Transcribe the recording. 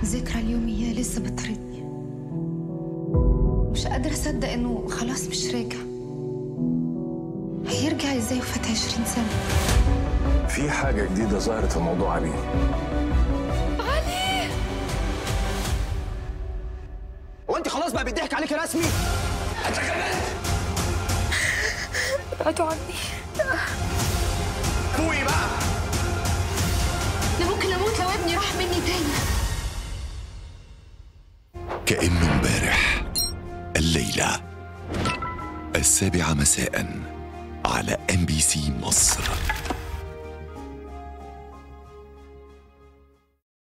ذكرى اليومية لسه بتطردني مش قادرة أصدق إنه خلاص مش راجع هيرجع إزاي وفات عشرين سنة في حاجة جديدة ظهرت في موضوع علي هو انت خلاص بقى بيضحك عليك رسمي ابعدوا عني فوقي بقى أنا ممكن أموت لو ابني راح مني تاني كأنه امبارح الليلة السابعة مساء على ام بي سي مصر